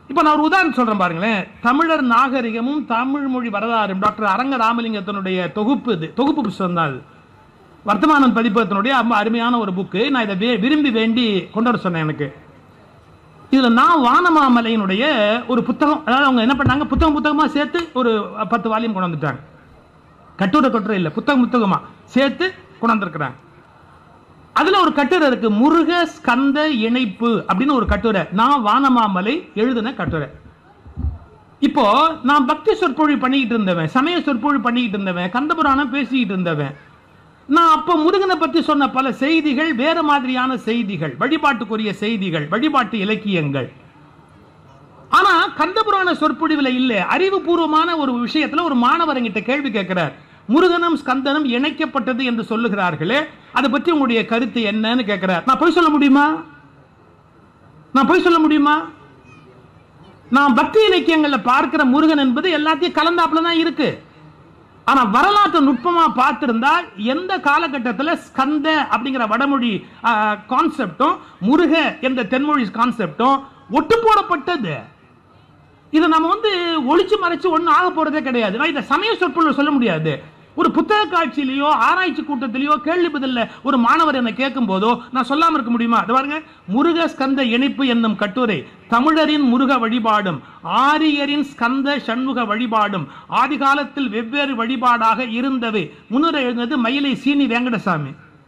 இப்போ நான் ஒரு உதாரணம் சொல்றேன் பாருங்களேன் தமிழர் நாகரிகமும் தமிழ் மொழி வரலாறும் டாக்டர் அரங்க ராமலிங்கத்தினுடைய தொகுப்பு இது தொகுப்பு புஸ்தகம் தான் அது வர்த்தமானன் பதிப்பகத்தினுடைய ரொம்ப அருமையான ஒரு புக்கு நான் இதை வே- விரும்பி வேண்டி கொண்டு வர சொன்னேன் எனக்கு இதுல நான் வானமாமலையினுடைய ஒரு புத்தகம் அதாவது அவங்க என்ன பண்ணாங்க புத்தகம் புத்தகமா சேர்த்து ஒரு பத்து வால்யூம் கொண்டு வந்துட்டாங்க கட்டுரை கட்டுரை இல்லை புத்தகம் புத்தகமா சேர்த்து கொண்டு வந்திருக்கிறாங்க அதுல ஒரு கட்டுரை இருக்கு முருக ஸ்கந்த இணைப்பு அப்படின்னு ஒரு கட்டுரை நான் வானமாமலை எழுதின கட்டுரை இப்போ நான் பக்தி சொற்பொழி பண்ணிக்கிட்டு இருந்தவன் சமய சொற்பொழி பண்ணிக்கிட்டு இருந்தவன் கந்தபுராணம் பேசிக்கிட்டு இருந்தவன் நான் அப்ப முருகனை பத்தி சொன்ன பல செய்திகள் வேற மாதிரியான செய்திகள் வழிபாட்டுக்குரிய செய்திகள் வழிபாட்டு இலக்கியங்கள் ஆனா கந்தபுராண சொற்பொழிவுல இல்ல அறிவுபூர்வமான ஒரு விஷயத்துல ஒரு மாணவர் என்கிட்ட கேள்வி கேட்கிறார் முருகனும் ஸ்கந்தனும் இணைக்கப்பட்டது என்று சொல்லுகிறார்களே அதை பற்றி உங்களுடைய கருத்து என்னன்னு கேட்கிறார் நான் போய் சொல்ல முடியுமா நான் போய் சொல்ல முடியுமா நான் பக்தி இலக்கியங்கள்ல பார்க்கிற முருகன் என்பது எல்லாத்தையும் கலந்தாப்புல தான் இருக்கு ஆனா வரலாற்று நுட்பமா பார்த்திருந்தா எந்த காலகட்டத்தில் ஸ்கந்த அப்படிங்கிற வடமொழி கான்செப்டும் முருக என்ற தென்மொழி கான்செப்டும் ஒட்டு போடப்பட்டது இதை நம்ம வந்து ஒளிச்சு மறைச்சு ஒன்றும் ஆக போறதே கிடையாது நான் இதை சமய சொற்பொழிவு சொல்ல முடியாது ஒரு புத்தக காட்சியிலேயோ ஆராய்ச்சி கூட்டத்திலேயோ கேள்வி பதில்ல ஒரு மாணவர் என்னை கேட்கும் போதோ நான் சொல்லாம இருக்க முடியுமா இது பாருங்க முருக ஸ்கந்த இணைப்பு என்னும் கட்டுரை தமிழரின் முருக வழிபாடும் ஆரியரின் ஸ்கந்த சண்முக வழிபாடும் ஆதி காலத்தில் வெவ்வேறு வழிபாடாக இருந்தவை முன்னுரை எழுந்தது மயிலை சீனி வெங்கடசாமி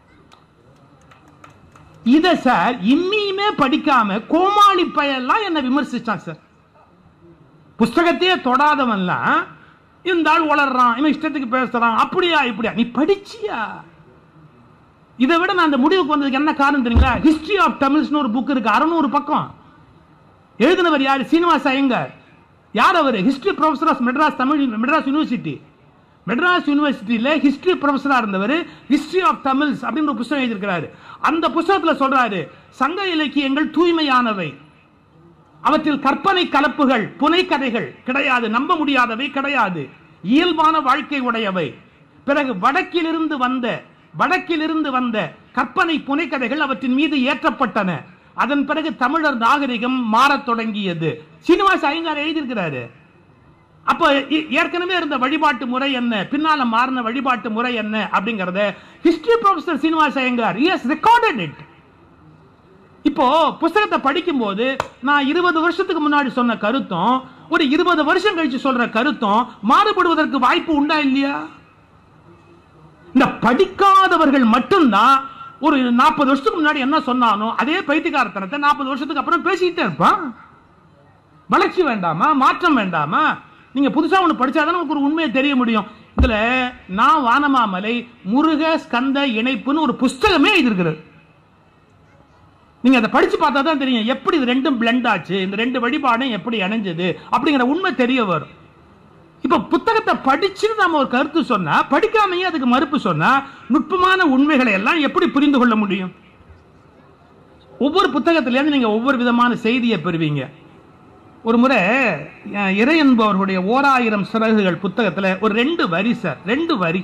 இத சார் இன்னியுமே படிக்காம கோமாளி பயெல்லாம் என்ன விமர்சிச்சான் சார் புஸ்தகத்தையே தொடாதவன்லாம் இந்த ஆள் வளர்றான் இவன் இஷ்டத்துக்கு பேசுறான் அப்படியா இப்படியா நீ படிச்சியா இதை விட நான் அந்த முடிவுக்கு வந்ததுக்கு என்ன காரணம் தெரியுங்களா ஹிஸ்டரி ஆஃப் தமிழ்ஸ்னு ஒரு புக் இருக்கு அறுநூறு பக்கம் எழுதினவர் யார் சீனிவாச ஐயங்கார் யார் அவர் history professor of Madras Tamil Madras university Madras யூனிவர்சிட்டியில ஹிஸ்டரி ப்ரொஃபஸரா இருந்தவர் ஹிஸ்டரி ஆஃப் தமிழ்ஸ் அப்படின்னு ஒரு புத்தகம் எழுதியிருக்கிறாரு அந்த புத்தகத்துல சொல்றாரு சங்க இலக்கியங்கள் தூய்மையானவை அவற்றில் கற்பனை கலப்புகள் புனைக்கதைகள் கிடையாது நம்ப முடியாதவை கிடையாது இயல்பான வாழ்க்கை உடையவை பிறகு வடக்கிலிருந்து வந்த வடக்கிலிருந்து வந்த கற்பனை புனைக்கதைகள் அவற்றின் மீது ஏற்றப்பட்டன அதன் பிறகு தமிழர் நாகரிகம் மாறத் தொடங்கியது சீனிவாச ஐயங்கார் எழுதியிருக்கிறாரு அப்ப இ- ஏற்கனவே இருந்த வழிபாட்டு முறை என்ன பின்னால மாறின வழிபாட்டு முறை என்ன அப்படிங்கறத history professor Srinivasa Iyengar has recorded it இப்போ புஸ்தகத்தை படிக்கும்போது நான் இருபது வருஷத்துக்கு முன்னாடி சொன்ன கருத்தும் ஒரு இருபது வருஷம் கழிச்சு சொல்ற கருத்தும் மாறுபடுவதற்கு வாய்ப்பு உண்டா இல்லையா இந்த படிக்காதவர்கள் மட்டும்தான் ஒரு நாற்பது வருஷத்துக்கு முன்னாடி என்ன சொன்னானோ அதே பைத்தியக்காரத்தனத்தை நாற்பது வருஷத்துக்கு அப்புறம் பேசிக்கிட்டே இருப்பான் வளர்ச்சி வேண்டாமா மாற்றம் வேண்டாமா நீங்க புதுசா ஒண்ணு படிச்சாதானே உங்களுக்கு ஒரு உண்மையை தெரிய முடியும் இதுல நான் வானமாமலை முருக ஸ்கந்த இணைப்புன்னு ஒரு புஸ்தகமே எழுதியிருக்கிறது நீங்க அதை படிச்சு பார்த்தா தான் தெரியும் எப்படி இது ரெண்டும் பிளெண்ட் ஆச்சு இந்த ரெண்டு வழிபாடும் எப்படி இணைஞ்சது அப்படிங்கிற உண்மை தெரிய வரும் இப்ப புத்தகத்தை படிச்சு நாம ஒரு கருத்து சொன்னா படிக்காமையே அதுக்கு மறுப்பு சொன்னா நுட்பமான உண்மைகளை எல்லாம் எப்படி புரிந்து கொள்ள முடியும் ஒவ்வொரு புத்தகத்திலேருந்து நீங்க ஒவ்வொரு விதமான செய்தியை பெறுவீங்க ஒரு முறை அஹ், இறை என்பவர்களுடைய ஓராயிரம் சிறகுகள் புத்தகத்துல ஒரு ரெண்டு வரி சார் ரெண்டு வரி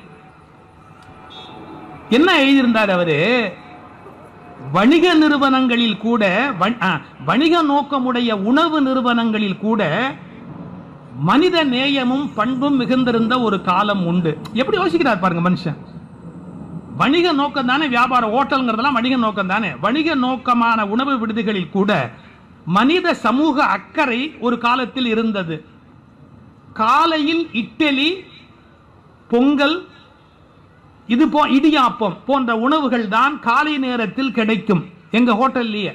என்ன எழுதியிருந்தார் அவரு வணிக நிறுவனங்களில் கூட வண்- ஆ, வணிக நோக்கமுடைய உணவு நிறுவனங்களில் கூட மனித நேயமும் பண்பும் மிகுந்திருந்த ஒரு காலம் உண்டு எப்படி யோசிக்கிறார் பாருங்க மனுஷன் வணிக நோக்கம் தானே வியாபார ஓட்டல்ங்கிறதெல்லாம் வணிக நோக்கம் தானே வணிக நோக்கமான உணவு விடுதிகளில் கூட மனித சமூக அக்கறை ஒரு காலத்தில் இருந்தது காலையில் இட்லி பொங்கல் இது போ இடியாப்பம் போன்ற உணவுகள் தான் காலை நேரத்தில் கிடைக்கும் எங்க ஹோட்டல்லையே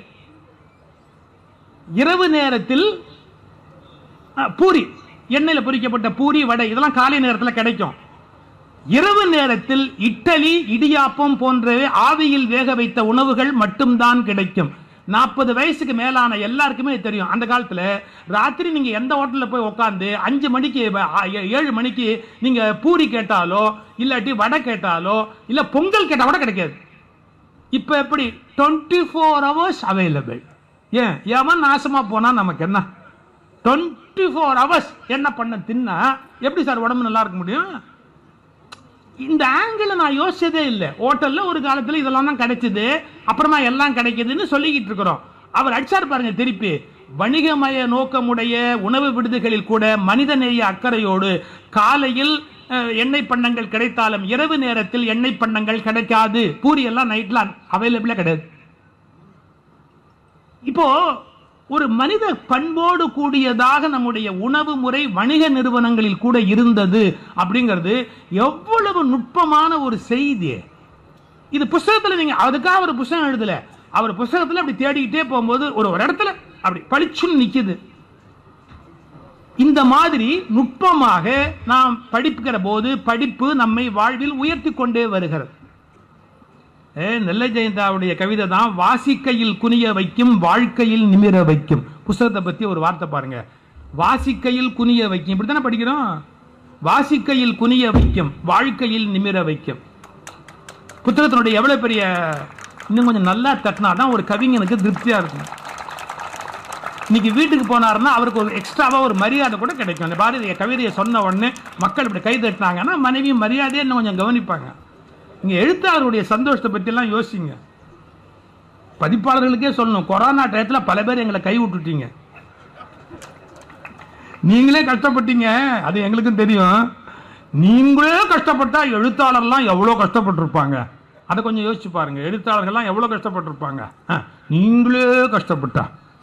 இரவு நேரத்தில் அ, பூரி எண்ணெயில் பொரிக்கப்பட்ட பூரி வடை இதெல்லாம் காலை நேரத்தில் கிடைக்கும் இரவு நேரத்தில் இட்டலி இடியாப்பம் போன்ற ஆவியில் வேக வைத்த உணவுகள் மட்டும்தான் கிடைக்கும் நாற்பது வயசுக்கு மேலான எல்லாருக்குமே தெரியும் அந்த காலத்துல ராத்திரி நீங்க எந்த ஹோட்டல்ல போய் உட்காந்து அஞ்சு மணிக்கு வ- ஆ, ஏ- ஏழு மணிக்கு நீங்க பூரி கேட்டாலோ இல்லாட்டி வடை கேட்டாலோ இல்ல பொங்கல் கேட்டா கூட கிடைக்காது இப்ப எப்படி டுவெண்ட்டி ஃபோர் ஹவர்ஸ் அவைலபிள் ஏன் எவன் நாசமா போனா நமக்கு என்ன டுவெண்ட்டி ஃபோர் ஹவர்ஸ் என்ன பண்ண தின்னா எப்படி சார் உடம்பு நல்லா இருக்க முடியும் இந்த ஆங்கிள் நான் யோசிச்சதே இல்லை ஹோட்டல்ல ஒரு காலத்துல இதெல்லாம் தான் கிடைச்சது அப்புறமா எல்லாம் கிடைக்குதுன்னு சொல்லிக்கிட்டு இருக்கிறோம் அவர் அடிச்சாரு பாருங்க திருப்பி வணிகமய நோக்கமுடைய உணவு விடுதிகளில் கூட மனிதநேய அக்கறையோடு காலையில் அஹ், எண்ணெய் பண்டங்கள் கிடைத்தாலும் இரவு நேரத்தில் எண்ணெய் பண்டங்கள் கிடைக்காது பூரி எல்லாம் நைட்ல அவைலபிளா கிடையாது இப்போ ஒரு மனித பண்போடு கூடியதாக நம்முடைய உணவு முறை வணிக நிறுவனங்களில் கூட இருந்தது அப்படிங்கிறது எவ்வளவு நுட்பமான ஒரு செய்தி இது புஸ்தகத்துல நீங்க அதுக்காக ஒரு புஸ்தகம் எழுதல அவர் புஸ்தகத்துல அப்படி தேடிக்கிட்டே போகும்போது ஒரு ஒரு இடத்துல அப்படி பளிச்சுன்னு நிக்குது இந்த மாதிரி நுட்பமாக நாம் படிக்கிற போது படிப்பு நம்மை வாழ்வில் உயர்த்தி கொண்டே வருகிறது ஏ, நெல்லை ஜெயந்தாவுடைய கவிதை தான் வாசிக்கையில் குனிய வைக்கும் வாழ்க்கையில் நிமிர வைக்கும் புஸ்தகத்தை பத்தி ஒரு வார்த்தை பாருங்க வாசிக்கையில் குனிய வைக்கும் இப்படித்தானே படிக்கிறோம் வாசிக்கையில் குனிய வைக்கும் வாழ்க்கையில் நிமிர வைக்கும் புத்தகத்தினுடைய எவ்வளவு பெரிய இன்னும் கொஞ்சம் நல்லா தட்டினா தான் ஒரு கவிஞனுக்கு திருப்தியா இருக்கும் இன்னைக்கு வீட்டுக்கு போனாருன்னா அவருக்கு ஒரு எக்ஸ்ட்ராவா ஒரு மரியாதை கூட கிடைக்கும் அந்த பாரதிய கவிதையை சொன்ன உடனே மக்கள் இப்படி கை தட்டினாங்கன்னா மனைவி மரியாதையை இன்னும் கொஞ்சம் கவனிப்பாங்க நீங்க எழுத்தாளருடைய சந்தோஷத்தை பத்தி எல்லாம் யோசிங்க பதிப்பாளர்களுக்கே சொல்லணும் கொரோனா டயத்துல பல பேர் எங்களை கை விட்டுட்டீங்க நீங்களே கஷ்டப்பட்டீங்க அது எங்களுக்கும் தெரியும் நீங்களே கஷ்டப்பட்டா எழுத்தாளர்லாம் எவ்வளவு கஷ்டப்பட்டிருப்பாங்க அதை கொஞ்சம் யோசிச்சு பாருங்க எழுத்தாளர்கள்லாம் எவ்வளவு கஷ்டப்பட்டிருப்பாங்க ஆ, நீங்களே கஷ்டப்பட்டா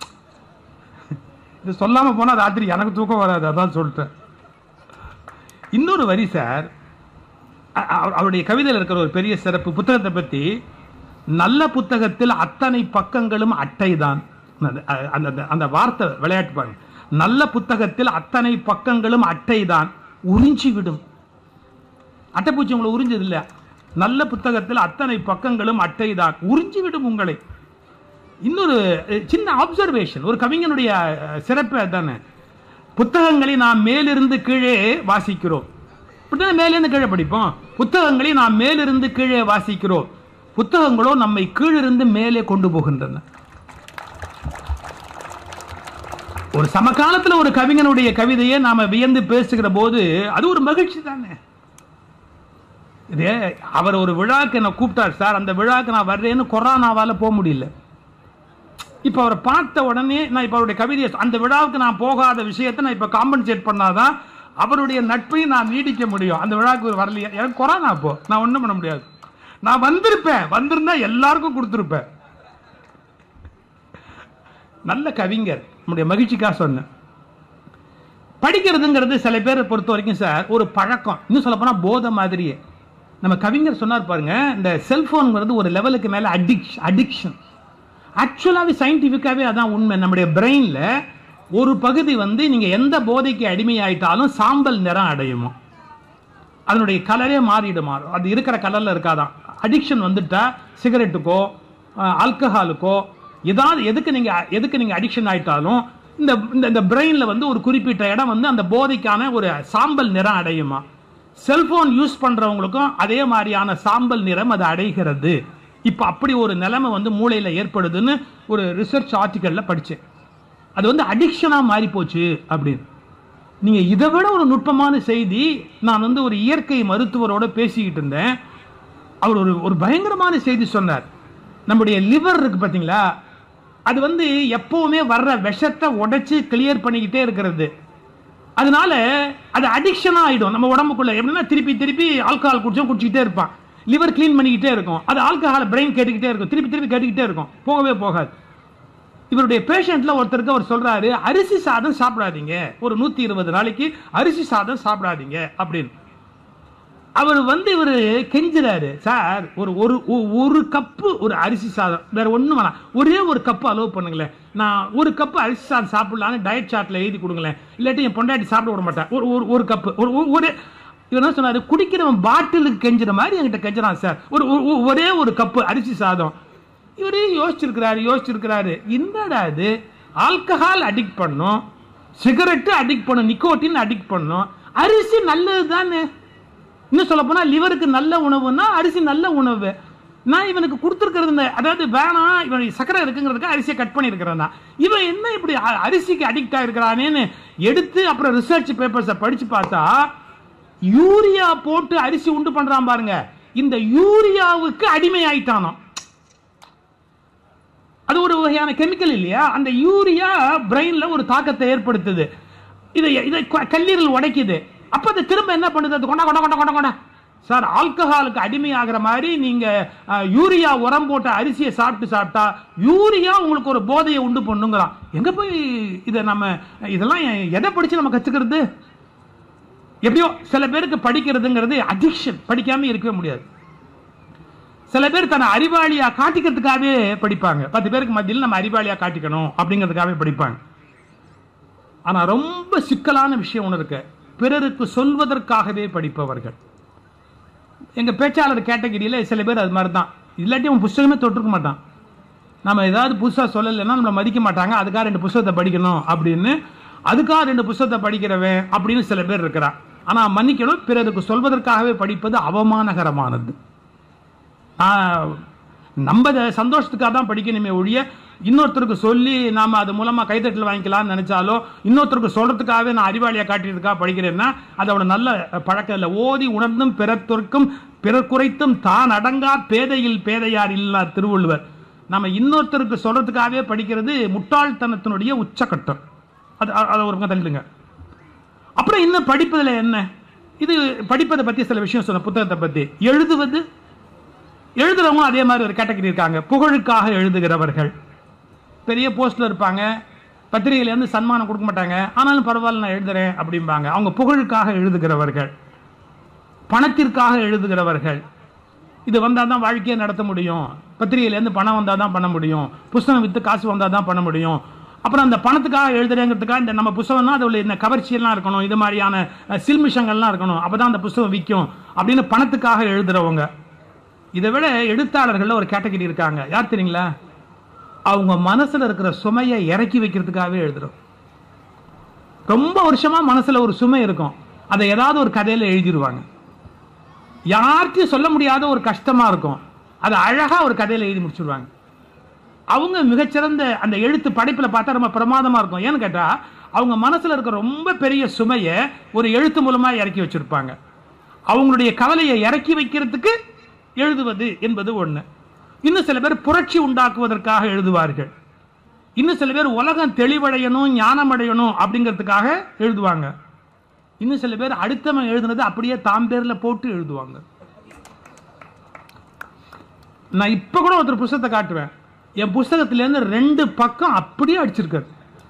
இது சொல்லாம போனா ராத்திரி எனக்கு தூக்கம் வராது அதான் சொல்லிட்டேன் இன்னொரு வரி சார் அ- அவ- அவருடைய கவிதையில் இருக்கிற ஒரு பெரிய சிறப்பு புத்தகத்தை பத்தி நல்ல புத்தகத்தில் அத்தனை பக்கங்களும் அட்டைதான் அந்த அந்த- அந்த- அந்த வார்த்தை விளையாட்டு பாருங்க நல்ல புத்தகத்தில் அத்தனை பக்கங்களும் அட்டைதான் உறிஞ்சி விடும் அட்டைப்பூச்சி உங்களை உறிஞ்சது இல்ல நல்ல புத்தகத்தில் அத்தனை பக்கங்களும் அட்டைதான் உறிஞ்சி விடும் உங்களை இன்னொரு அஹ், சின்ன அப்சர்வேஷன் ஒரு கவிஞனுடைய அஹ், சிறப்பு அதானே புத்தகங்களை நாம் மேலிருந்து கீழே வாசிக்கிறோம் இப்படித்தானே மேலிருந்து கீழே படிப்போம் புத்தகங்களை நாம் மேலிருந்து கீழே வாசிக்கிறோம் புத்தகங்களோ நம்மை கீழிருந்து மேலே கொண்டு போகின்றன ஒரு சமகாலத்துல ஒரு கவிஞனுடைய கவிதையை நாம வியந்து பேசுகிற போது அது ஒரு மகிழ்ச்சி தானே இதே அவர் ஒரு விழாக்கு என்ன கூப்பிட்டார் சார் அந்த விழாக்கு நான் வர்றேன்னு கொரோனாவால போக முடியல இப்ப அவரை பார்த்த உடனே நான் இப்ப அவருடைய கவிதையை அந்த விழாவுக்கு நான் போகாத விஷயத்தை நான் இப்ப காம்பன்சேட் பண்ணாதான் அவருடைய நட்பையும் நான் நீடிக்க முடியும் அந்த விழாவுக்கு ஒரு வரலையா எனக்கு கொரோனா அப்போ நான் ஒண்ணும் பண்ண முடியாது நான் வந்திருப்பேன் வந்திருந்தா எல்லாருக்கும் கொடுத்துருப்பேன் நல்ல கவிஞர் நம்முடைய மகிழ்ச்சிக்காக சொன்னேன் படிக்கிறதுங்கிறது சில பேரை பொறுத்த வரைக்கும் சார் ஒரு பழக்கம் இன்னும் சொல்ல போனா போதை மாதிரியே நம்ம கவிஞர் சொன்னார் பாருங்க இந்த செல்போன்ங்கிறது ஒரு லெவலுக்கு மேல அடிக்ஷன் அடிக்ஷன் ஆக்சுவலாகவே சயின்டிஃபிக்காகவே அதான் உண்மை நம்முடைய பிரெயின்ல ஒரு பகுதி வந்து நீங்க எந்த போதைக்கு அடிமையாயிட்டாலும் சாம்பல் நிறம் அடையுமோ அதனுடைய கலரே மாறிடுமா அது இருக்கிற கலர்ல இருக்காதான் அடிக்ஷன் வந்துட்டா சிகரெட்டுக்கோ ஆல்கஹாலுக்கோ ஏதாவது எதுக்கு நீங்க எதுக்கு நீங்க அடிக்ஷன் ஆயிட்டாலும் இந்த இந்த- இந்த பிரெயின்ல வந்து ஒரு குறிப்பிட்ட இடம் வந்து அந்த போதைக்கான ஒரு சாம்பல் நிறம் அடையுமா செல்போன் யூஸ் பண்றவங்களுக்கும் அதே மாதிரியான சாம்பல் நிறம் அது அடைகிறது இப்ப அப்படி ஒரு நிலைமை வந்து மூளையில ஏற்படுதுன்னு ஒரு ரிசர்ச் ஆர்டிக்கல்ல படிச்சேன் அது வந்து அடிக்ஷனா மாறி போச்சு அப்படின்னு நீங்க இதை விட ஒரு நுட்பமான செய்தி நான் வந்து ஒரு இயற்கை மருத்துவரோட பேசிக்கிட்டு இருந்தேன் அவர் ஒரு ஒரு பயங்கரமான செய்தி சொன்னார் நம்முடைய லிவர் இருக்கு பாத்தீங்களா அது வந்து எப்பவுமே வர்ற விஷத்தை உடைச்சு கிளியர் பண்ணிக்கிட்டே இருக்கிறது அதனால அது அடிக்ஷனா ஆயிடும் நம்ம உடம்புக்குள்ள எப்படின்னா திருப்பி திருப்பி ஆல்கஹால் குடிச்சோம் குடிச்சிக்கிட்டே இருப்பான் லிவர் க்ளீன் பண்ணிக்கிட்டே இருக்கும் அது ஆல்கஹால் பிரெயின் கேட்டுக்கிட்டே இருக்கும் திருப்பி திருப்பி கேட்டுக்கிட்டே இருக்கும் போகவே போகாது இவருடைய பேஷண்ட்ல ஒருத்தருக்கு அவர் சொல்றாரு அரிசி சாதம் சாப்பிடாதீங்க ஒரு நூத்தி இருபது நாளைக்கு அரிசி சாதம் சாப்பிடாதீங்க அப்படின்னு அவர் வந்து இவர் கெஞ்சுறாரு சார் ஒரு ஒரு ஒ- ஒரு கப்பு ஒரு அரிசி சாதம் வேற ஒண்ணும் வேணாம் ஒரே ஒரு கப்பு அலோவ் பண்ணுங்களேன் நான் ஒரு கப்பு அரிசி சாதம் சாப்பிடலான்னு டயட் சார்ட்ல எழுதி கொடுங்களேன் இல்லாட்டி என் பொண்டாட்டி சாப்பிட விட மாட்டேன் ஒரு ஒரு ஒரு கப்பு ஒரு ஒரு- ஒரு இவர் என்ன சொன்னாரு குடிக்கிறவன் பாட்டிலுக்கு கெஞ்சுற மாதிரி என்கிட்ட கெஞ்சுறான் சார் ஒரு ஒரு- ஒரு- ஒரே ஒரு கப்பு அரிசி சாதம் இவரு யோசிச்சிருக்கிறாரு யோசிச்சிருக்கிறாரு என்னடா இது ஆல்கஹால் அடிக்ட் பண்ணும் சிகரெட்டு அடிக்ட் பண்ணும் நிக்கோட்டின் அடிக்ட் பண்ணும் அரிசி நல்லது தானே இன்னும் சொல்ல போனா லிவருக்கு நல்ல உணவுன்னா அரிசி நல்ல உணவு நான் இவனுக்கு கொடுத்துருக்கிறது இந்த அதாவது வேணாம் இவன் சக்கரை இருக்குங்கிறதுக்கு அரிசியை கட் பண்ணியிருக்கிறான் இவன் என்ன இப்படி அ- அரிசிக்கு அடிக்ட் ஆயிருக்கிறானேன்னு எடுத்து அப்புறம் ரிசர்ச் பேப்பர்ஸை படிச்சு பார்த்தா யூரியா போட்டு அரிசி உண்டு பண்றான் பாருங்க இந்த யூரியாவுக்கு அடிமை ஆயிட்டானாம் அது ஒரு வகையான கெமிக்கல் இல்லையா அந்த யூரியா பிரெயின்ல ஒரு தாக்கத்தை ஏற்படுத்துது இதை இதை க- கல்லீரல் உடைக்குது அப்ப அது திரும்ப என்ன பண்ணுது அது கொண்டா கொண்டா கொண்டா கொண்டா கொண்டா சார் ஆல்கஹாலுக்கு அடிமையாகிற மாதிரி நீங்க அஹ், யூரியா உரம் போட்ட அரிசியை சாப்பிட்டு சாப்பிட்டா யூரியா உங்களுக்கு ஒரு போதையை உண்டு பண்ணுங்கிறான் எங்க போய் இதை நம்ம இதெல்லாம் எ- எதை படிச்சு நம்ம கத்துக்கிறது எப்படியோ சில பேருக்கு படிக்கிறதுங்கிறது அடிக்ஷன் படிக்காம இருக்கவே முடியாது சில பேர் தன்னை அறிவாளியா காட்டிக்கிறதுக்காகவே படிப்பாங்க பத்து பேருக்கு மத்தியில் நம்ம அறிவாளியா காட்டிக்கணும் அப்படிங்கிறதுக்காகவே படிப்பாங்க ஆனா ரொம்ப சிக்கலான விஷயம் ஒன்று இருக்கு பிறருக்கு சொல்வதற்காகவே படிப்பவர்கள் எங்க பேச்சாளர் கேட்டகிரியில சில பேர் அது மாதிரி தான் இல்லாட்டி அவன் புஸ்தகமே தொட்டிருக்க மாட்டான் நம்ம ஏதாவது புதுசா சொல்லலைன்னா நம்மளை மதிக்க மாட்டாங்க அதுக்காக ரெண்டு புஸ்தகத்தை படிக்கணும் அப்படின்னு அதுக்காக ரெண்டு புஸ்தகத்தை படிக்கிறவன் அப்படின்னு சில பேர் இருக்கிறான் ஆனா மன்னிக்கணும் பிறருக்கு சொல்வதற்காகவே படிப்பது அவமானகரமானது நான் நம்ம இதை சந்தோஷத்துக்காக தான் படிக்கணுமே ஒழிய இன்னொருத்தருக்கு சொல்லி நாம அது மூலமா கைத்தட்டல் வாங்கிக்கலாம்னு நினைச்சாலோ இன்னொருத்தருக்கு சொல்றதுக்காகவே நான் அறிவாளியா காட்டியதுக்காக படிக்கிறேன்னா அதோட நல்ல பழக்கம் இல்லை ஓதி உணர்ந்தும் பிறர்த்தொருக்கும் பிறர் குறைத்தும் தான் அடங்கா பேதையில் பேதையார் இல்லா திருவள்ளுவர் நம்ம இன்னொருத்தருக்கு சொல்றதுக்காகவே படிக்கிறது முட்டாள்தனத்தினுடைய உச்சக்கட்டம் அது அ- அதை ஒரு பக்கம் தள்ளிடுங்க அப்புறம் இன்னும் படிப்பதுல என்ன இது படிப்பதை பத்தி சில விஷயம் சொன்ன புத்தகத்தை பத்தி எழுதுவது எழுதுறவங்க அதே மாதிரி ஒரு கேட்டகரி இருக்காங்க புகழுக்காக எழுதுகிறவர்கள் பெரிய போஸ்ட்ல இருப்பாங்க பத்திரிகையில இருந்து சன்மானம் கொடுக்க மாட்டாங்க ஆனாலும் பரவாயில்ல நான் எழுதுறேன் அப்படிம்பாங்க அவங்க புகழுக்காக எழுதுகிறவர்கள் பணத்திற்காக எழுதுகிறவர்கள் இது வந்தால் தான் வாழ்க்கையை நடத்த முடியும் பத்திரிகையிலேருந்து பணம் வந்தால் தான் பண்ண முடியும் புஸ்தகம் விற்று காசு வந்தால் தான் பண்ண முடியும் அப்புறம் அந்த பணத்துக்காக எழுதுறேங்கிறதுக்காக இந்த நம்ம புஸ்தகம்னா அதில் இந்த கவர்ச்சியெல்லாம் இருக்கணும் இது மாதிரியான அஹ், சில்மிஷங்கள்லாம் இருக்கணும் அப்போ தான் அந்த புஸ்தகம் விற்கும் அப்படின்னு பணத்துக்காக எழுதுறவங்க இதை விட எழுத்தாளர்கள்ல ஒரு கேட்டகரி இருக்காங்க யார் தெரியுங்களா அவங்க மனசுல இருக்கிற சுமையை இறக்கி வைக்கிறதுக்காகவே எழுதுறோம் ரொம்ப வருஷமா மனசுல ஒரு சுமை இருக்கும் அதை ஏதாவது ஒரு கதையில எழுதிடுவாங்க யார்கிட்டயும் சொல்ல முடியாத ஒரு கஷ்டமா இருக்கும் அதை அழகா ஒரு கதையில எழுதி முடிச்சிடுவாங்க அவங்க மிகச்சிறந்த அந்த எழுத்து படைப்புல பார்த்தா ரொம்ப பிரமாதமா இருக்கும் ஏன்னு கேட்டா அவங்க மனசுல இருக்க ரொம்ப பெரிய சுமையை ஒரு எழுத்து மூலமா இறக்கி வச்சிருப்பாங்க அவங்களுடைய கவலையை இறக்கி வைக்கிறதுக்கு எழுதுவது என்பது ஒண்ணு இன்னும் சில பேர் புரட்சி உண்டாக்குவதற்காக எழுதுவார்கள் இன்னும் சில பேர் உலகம் தெளிவடையணும் ஞானம் அடையணும் அப்படிங்கிறதுக்காக எழுதுவாங்க இன்னும் சில பேர் அடுத்தவன் எழுதுனது அப்படியே தாம் பேர்ல போட்டு எழுதுவாங்க நான் இப்ப கூட ஒருத்தர் புஸ்தகத்தை காட்டுவேன் என் புஸ்தகத்துல இருந்து ரெண்டு பக்கம் அப்படியே அடிச்சிருக்காரு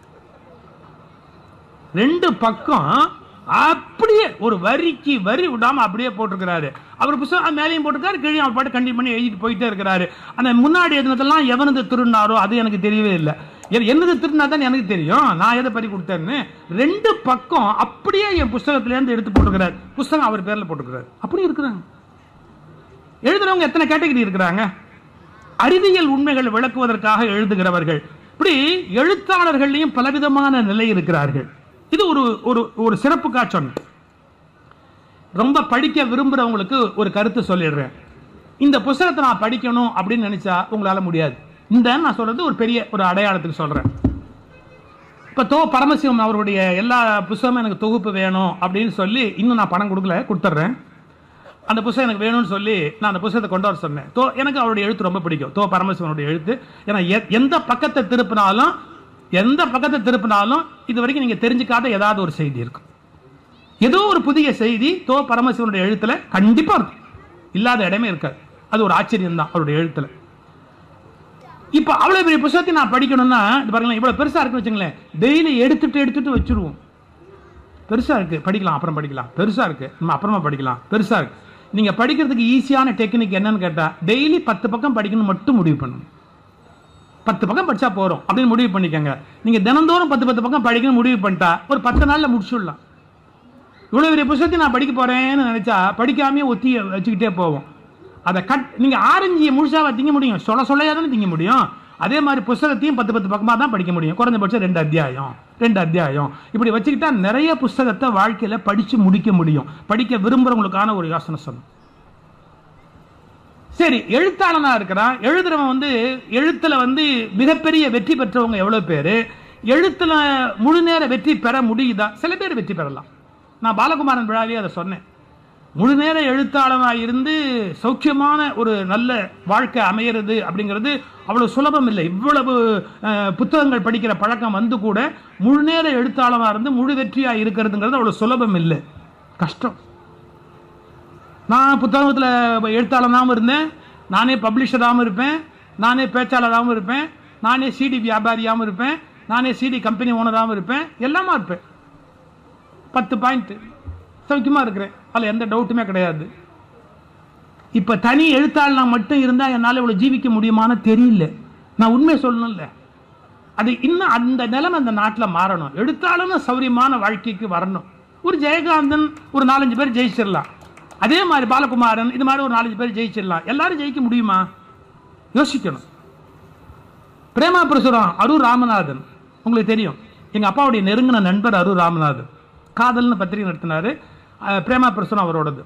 ரெண்டு பக்கம் அப்படியே ஒரு வரிக்கு வரி விடாம அப்படியே போட்டிருக்கிறாரு அவர் புத்தகம் அது மேலேயும் போட்டிருக்காரு கீழே அவர் பாட்டு கண்டிப்பா பண்ணி எழுதிட்டு போயிட்டே இருக்கிறாரு அந்த முன்னாடி எழுதினதெல்லாம் எவனது திருநாரோ அது எனக்கு தெரியவே இல்லை எ- என்னது திருநா தான் எனக்கு தெரியும் நான் எதை பறி கொடுத்தேன்னு ரெண்டு பக்கம் அப்படியே என் புஸ்தகத்துல இருந்து எடுத்து போட்டிருக்கிறாரு புஸ்தகம் அவர் பேர்ல போட்டிருக்கிறாரு அப்படி இருக்கிறாங்க எழுதுறவங்க எத்தனை கேட்டகரி இருக்கிறாங்க அறிவியல் உண்மைகளை விளக்குவதற்காக எழுதுகிறவர்கள் இப்படி எழுத்தாளர்கள்லையும் பலவிதமான நிலை இருக்கிறார்கள் இது ஒரு ஒரு ஒரு சிறப்பு காட்சொன் ரொம்ப படிக்க விரும்புறவங்களுக்கு ஒரு கருத்து சொல்லிடுறேன் இந்த புஸ்தகத்தை நான் படிக்கணும் அப்படின்னு நினைச்சா உங்களால முடியாது இந்த நான் சொல்றது ஒரு பெரிய ஒரு அடையாளத்துக்கு சொல்றேன் இப்ப தோ பரமசிவம் அவருடைய எல்லா புஸ்தகமும் எனக்கு தொகுப்பு வேணும் அப்படின்னு சொல்லி இன்னும் நான் பணம் கொடுக்கல கொடுத்துட்றேன் அந்த புஸ்தகம் எனக்கு வேணும்னு சொல்லி நான் அந்த புஸ்தகத்தை கொண்டு வர சொன்னேன் தோ எனக்கு அவருடைய எழுத்து ரொம்ப பிடிக்கும் தோ பரமசிவனுடைய எழுத்து ஏன்னா எ- எந்த பக்கத்தை திருப்பினாலும் எந்த பக்கத்தை திருப்பினாலும் இது வரைக்கும் நீங்க தெரிஞ்சுக்காத ஏதாவது ஒரு செய்தி இருக்கும் ஏதோ ஒரு புதிய செய்தி தோ பரமசிவனுடைய எழுத்துல கண்டிப்பா இருக்கும் இல்லாத இடமே இருக்காது அது ஒரு ஆச்சரியம் தான் அவருடைய எழுத்துல இப்ப அவ்வளவு பெரிய புத்தகத்தை நான் படிக்கணும்னா இது பாருங்களேன் இவ்வளவு பெருசா இருக்குன்னு வச்சுங்களேன் டெய்லி எடுத்துட்டு எடுத்துட்டு வச்சிருவோம் பெருசா இருக்கு படிக்கலாம் அப்புறம் படிக்கலாம் பெருசா இருக்கு நம்ம அப்புறமா படிக்கலாம் பெருசா இருக்கு நீங்க படிக்கிறதுக்கு ஈஸியான டெக்னிக் என்னன்னு கேட்டா டெய்லி பத்து பக்கம் படிக்கணும் மட்டும் முடிவு பண்ணணும் பத்து பக்கம் படிச்சா போறோம் அப்படின்னு முடிவு பண்ணிக்கோங்க நீங்க தினந்தோறும் பத்து பத்து பக்கம் படிக்கணும் முடிவு பண்ணிட்டா ஒரு பத்து நாள்ல முடிச்சுடலாம் இவ்வளவு பெரிய புத்தகத்தை நான் படிக்க போறேன்னு நினைச்சா படிக்காமயே ஒத்தி வச்சுக்கிட்டே போவோம் அதை கட் நீங்க ஆரஞ்சியை முழுசாவா திங்க முடியும் சொல்ல சொல்லையா தானே திங்க முடியும் அதே மாதிரி புஸ்தகத்தையும் பத்து பத்து பக்கமா தான் படிக்க முடியும் குறைஞ்சபட்சம் ரெண்டு அத்தியாயம் ரெண்டு அத்தியாயம் இப்படி வச்சுக்கிட்டா நிறைய புஸ்தகத்தை வாழ்க்கையில படிச்சு முடிக்க முடியும் படிக்க விரும்புறவங்களுக்கான ஒரு யோசனை சொன்னோம் சரி எழுத்தாளனா இருக்கிறான் எழுதுறவன் வந்து எழுத்துல வந்து மிகப்பெரிய வெற்றி பெற்றவங்க எவ்வளவு பேரு எழுத்துல முழு நேர வெற்றி பெற முடியுதா சில பேர் வெற்றி பெறலாம் நான் பாலகுமாரன் விழாவே அதை சொன்னேன் முழு நேர எழுத்தாளனாக இருந்து சௌக்கியமான ஒரு நல்ல வாழ்க்கை அமையிறது அப்படிங்கிறது அவ்வளவு சுலபம் இல்லை இவ்வளவு அஹ், புத்தகங்கள் படிக்கிற பழக்கம் வந்து கூட முழு நேர எழுத்தாளனாக இருந்து முழு வெற்றியாக இருக்கிறதுங்கிறது அவ்வளவு சுலபம் இல்லை கஷ்டம் நான் புத்தகத்தில் எழுத்தாளனாகவும் இருந்தேன் நானே பப்ளிஷராகவும் இருப்பேன் நானே பேச்சாளராகவும் இருப்பேன் நானே சிடி வியாபாரியாகவும் இருப்பேன் நானே சிடி கம்பெனி ஓனராகவும் இருப்பேன் எல்லாமா இருப்பேன் பத்து பாயிண்ட் சௌக்கியமாக இருக்கிறேன் அதில் எந்த டவுட்டுமே கிடையாது இப்போ தனி எழுத்தாளனா மட்டும் இருந்தால் என்னால் இவ்வளோ ஜீவிக்க முடியுமான்னு தெரியல நான் உண்மையை சொல்லணும்ல அது இன்னும் அந்த நிலைமை அந்த நாட்டில் மாறணும் எழுத்தாளன சௌரியமான வாழ்க்கைக்கு வரணும் ஒரு ஜெயகாந்தன் ஒரு நாலஞ்சு பேர் ஜெயிச்சிடலாம் அதே மாதிரி பாலகுமாரன் இது மாதிரி ஒரு நாலஞ்சு பேர் ஜெயிச்சிடலாம் எல்லாரும் ஜெயிக்க முடியுமா யோசிக்கணும் பிரேமா பிரசுரம் அரூர் ராமநாதன் உங்களுக்கு தெரியும் எங்கள் அப்பாவுடைய நெருங்கின நண்பர் அரூர் ராமநாதன் காதல்னு பத்திரிகை நடத்தினாரு அஹ், பிரேமா பிரசுரம் அவரோடது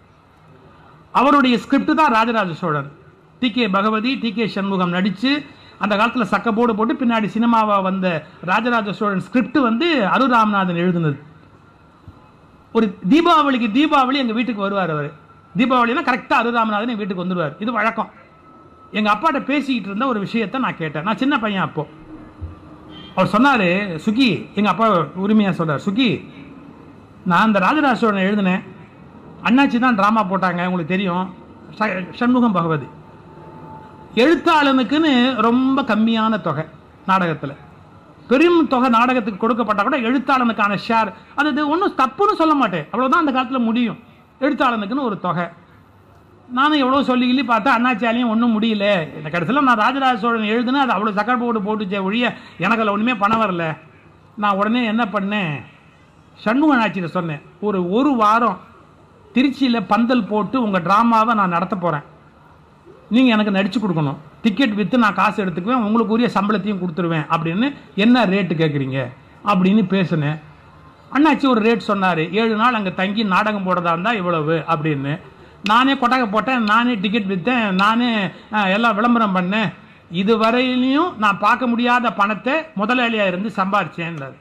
அவருடைய ஸ்கிரிப்ட் தான் Rajaraja Cholan T K Bhagavathi T K Shanmugam நடித்து அந்த காலத்தில் சக்கப்போடு போட்டு பின்னாடி சினிமாவா வந்த ராஜராஜ சோழன் ஸ்கிரிப்ட் வந்து அரு ராமநாதன் எழுதுனது ஒரு தீபாவளிக்கு தீபாவளி எங்கள் வீட்டுக்கு வருவார் அவர் தீபாவளினா கரெக்டாக அரு ராமநாதன் எங்கள் வீட்டுக்கு வந்துடுவார் இது வழக்கம் எங்கள் அப்பாட்ட பேசிக்கிட்டு இருந்த ஒரு விஷயத்தை நான் கேட்டேன் நான் சின்ன பையன் அப்போ அவர் சொன்னார் சுகி எங்கள் அப்பா உரிமையாக சொல்றார் சுகி நான் அந்த ராஜராஜ சோழன் எழுதினேன் அண்ணாச்சி தான் ட்ராமா போட்டாங்க உங்களுக்கு தெரியும் ச- சண்முகம் பகவதி எழுத்தாளனுக்குன்னு ரொம்ப கம்மியான தொகை நாடகத்தில் பெரும் தொகை நாடகத்துக்கு கொடுக்கப்பட்டா கூட எழுத்தாளனுக்கான ஷேர் அது ஒன்றும் தப்புன்னு சொல்ல மாட்டேன் அவ்வளோதான் அந்த காலத்தில் முடியும் எழுத்தாளனுக்குன்னு ஒரு தொகை நானும் எவ்வளோ சொல்லி கிள்ளி பார்த்தா அண்ணாச்சியாலையும் ஒன்றும் முடியல இந்த கடைசியில் நான் ராஜராஜ சோழன் எழுதுனேன் அது அவ்வளோ சக்கரை போட்டு போட்டுச்சே ஒழிய எனக்கு அதில் ஒன்றுமே பணம் வரல நான் உடனே என்ன பண்ணேன் சண்முக அண்ணாச்சிட்ட சொன்னேன் ஒரு ஒரு வாரம் திருச்சியில் பந்தல் போட்டு உங்கள் ட்ராமாவை நான் நடத்த போகிறேன் நீங்கள் எனக்கு நடிச்சு கொடுக்கணும் டிக்கெட் விற்று நான் காசு எடுத்துக்குவேன் உங்களுக்கு உரிய சம்பளத்தையும் கொடுத்துருவேன் அப்படின்னு என்ன ரேட்டு கேட்குறீங்க அப்படின்னு பேசினேன் அண்ணாச்சி ஒரு ரேட் சொன்னார் ஏழு நாள் அங்கே தங்கி நாடகம் போடுறதா இருந்தால் இவ்வளவு அப்படின்னு நானே கொட்டகை போட்டேன் நானே டிக்கெட் விற்றேன் நானே அஹ், எல்லாம் விளம்பரம் பண்ணேன் இதுவரையிலையும் நான் பார்க்க முடியாத பணத்தை முதலாளியாக இருந்து சம்பாரிச்சேன்றார்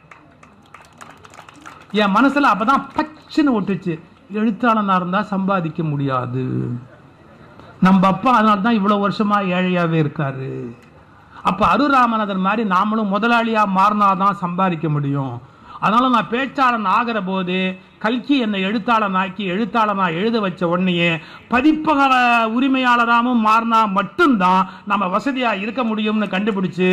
என் மனசுல அப்பதான் பச்சுன்னு ஒட்டுச்சு எழுத்தாளனா இருந்தா சம்பாதிக்க முடியாது நம்ம அப்பா அதனால தான் இவ்வளவு வருஷமா ஏழையாவே இருக்காரு அப்ப அருராமநாதன் மாதிரி நாமளும் முதலாளியா மாறினாதான் சம்பாதிக்க முடியும் அதனால நான் பேச்சாளன் ஆகிற போது கல்கி என்னை எழுத்தாளன் ஆக்கி எழுத்தாளனா எழுத வச்ச உடனேயே பதிப்பக உரிமையாளராகவும் மாறினா மட்டும்தான் நம்ம வசதியா இருக்க முடியும்னு கண்டுபிடிச்சு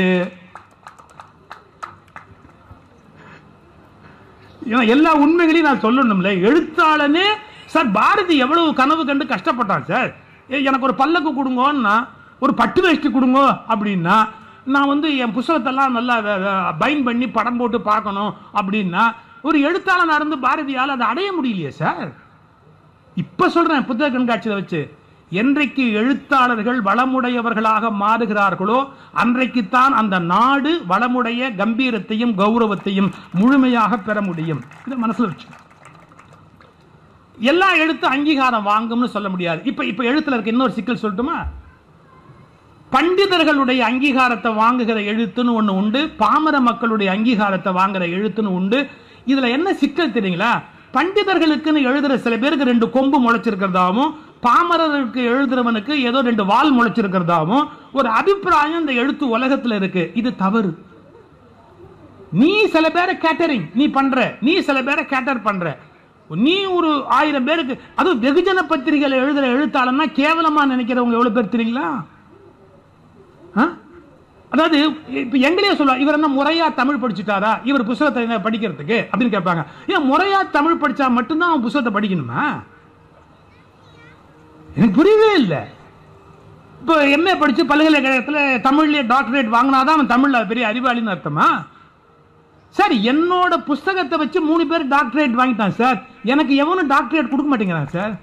ஏன்னா எல்லா உண்மைகளையும் நான் சொல்லணும்ல எழுத்தாளனே சார் பாரதி எவ்வளவு கனவு கண்டு கஷ்டப்பட்டான் சார் ஏ, எனக்கு ஒரு பல்லக்கு கொடுங்கோன்னா ஒரு பட்டு வேஷ்டி கொடுங்க அப்படின்னா நான் வந்து என் புஸ்தகத்தெல்லாம் நல்லா பைன் பண்ணி படம் போட்டு பார்க்கணும் அப்படின்னா ஒரு எழுத்தாளனா இருந்து பாரதியால் அதை அடைய முடியலையே சார் இப்ப சொல்றேன் புத்தக கண்காட்சியில வச்சு என்றைக்கு எழுத்தாளர்கள் வளமுடையவர்களாக மாறுகிறார்களோ அன்றைக்குத்தான் அந்த நாடு வளமுடைய கம்பீரத்தையும் கௌரவத்தையும் முழுமையாக பெற முடியும் இதை மனசுல வச்சு எல்லா எழுத்து அங்கீகாரம் வாங்கும்னு சொல்ல முடியாது இப்ப இப்ப எழுத்துல இருக்க இன்னொரு சிக்கல் சொல்லட்டுமா பண்டிதர்களுடைய அங்கீகாரத்தை வாங்குகிற எழுத்துன்னு ஒண்ணு உண்டு பாமர மக்களுடைய அங்கீகாரத்தை வாங்குற எழுத்துன்னு உண்டு இதுல என்ன சிக்கல் தெரியுங்களா பண்டிதர்களுக்குன்னு எழுதுற சில பேருக்கு ரெண்டு கொம்பு முளைச்சிருக்கிறதாவும் பாமரருக்கு எழுதுறவனுக்கு ஏதோ ரெண்டு வால் முளைச்சிருக்கிறதாவும் ஒரு அபிப்பிராயம் இந்த எழுத்து உலகத்துல இருக்கு இது தவறு நீ சில பேரை கேட்டரிங் நீ பண்ற நீ சில பேரை கேட்டர் பண்ற நீ ஒரு ஆயிரம் பேருக்கு அதுவும் வெகுஜன பத்திரிகையில எழுதுற எழுத்தாளர்னா கேவலமா நினைக்கிறவங்க எவ்வளவு பேர் தெரியுங்களா ஆ? அதாவது இப்ப எங்களே சொல்லுவா இவர் என்ன முறையா தமிழ் படிச்சுட்டாரா இவர் புத்தகத்தை என்ன படிக்கிறதுக்கு அப்படின்னு கேட்பாங்க ஏன் முறையா தமிழ் படிச்சா மட்டும்தான் அவன் புத்தகத்தை படிக்கணுமா எனக்கு புரியவே இல்லை இப்போ எம்ஏ படிச்சு பல்கலைக்கழகத்தில் தமிழ்லயே டாக்டரேட் வாங்கினாதான் அவன் தமிழ்ல பெரிய அறிவாளின்னு அர்த்தமா சார் என்னோட புஸ்தகத்தை வச்சு மூணு பேர் டாக்டரேட் வாங்கிட்டான் சார் எனக்கு எவனும் டாக்டரேட் கொடுக்க மாட்டேங்கிறான் சார்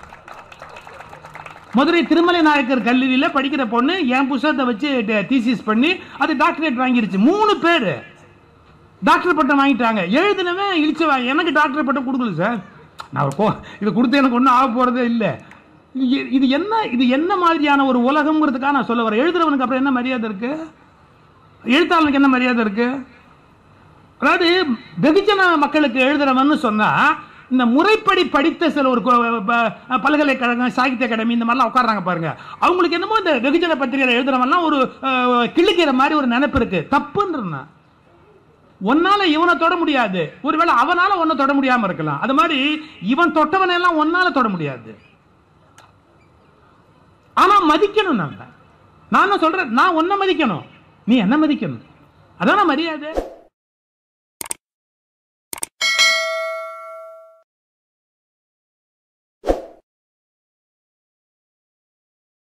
மதுரை திருமலை நாயக்கர் கல்லூரியில் படிக்கிற பொண்ணு என் புஸ்தகத்தை வச்சு தீசிஸ் பண்ணி அது டாக்டரேட் வாங்கிருச்சு மூணு பேர் டாக்டர் பட்டம் வாங்கிட்டாங்க எழுதினவன் இழிச்சவன் எனக்கு டாக்டர் பட்டம் கொடுக்கல சார் நான் போ இது கொடுத்து எனக்கு ஒன்றும் ஆக போகிறதே இல்லை இது எ- இது என்ன இது என்ன மாதிரியான ஒரு உலகம்ங்கிறதுக்காக நான் சொல்ல வரேன் எழுதுறவனுக்கு அப்புறம் என்ன மரியாதை இருக்கு எழுத்தாளனுக்கு என்ன மரியாதை இருக்கு அதாவது வெகுஜன மக்களுக்கு எழுதுறவன்னு சொன்னா இந்த முறைப்படி படித்த சில ஒரு கொ- ப- பல்கலைக்கழகம் சாகித்ய அகாடமி இந்த மாதிரிலாம் உட்கார்றாங்க பாருங்க அவங்களுக்கு என்னமோ இந்த வெகுஜன பத்திரிகையில் எழுதுறவெல்லாம் ஒரு அஹ், கிழிக்கிற மாதிரி ஒரு நினைப்பு இருக்கு தப்புன்றா உன்னால இவனை தொட முடியாது ஒருவேளை அவனால உன்னை தொட முடியாம இருக்கலாம் அது மாதிரி இவன் தொட்டவனை எல்லாம் உன்னால தொட முடியாது ஆனா மதிக்கணும் நம்ம நான் என்ன சொல்றேன் நான் உன்னை மதிக்கணும் நீ என்ன மதிக்கணும் அதான மரியாதை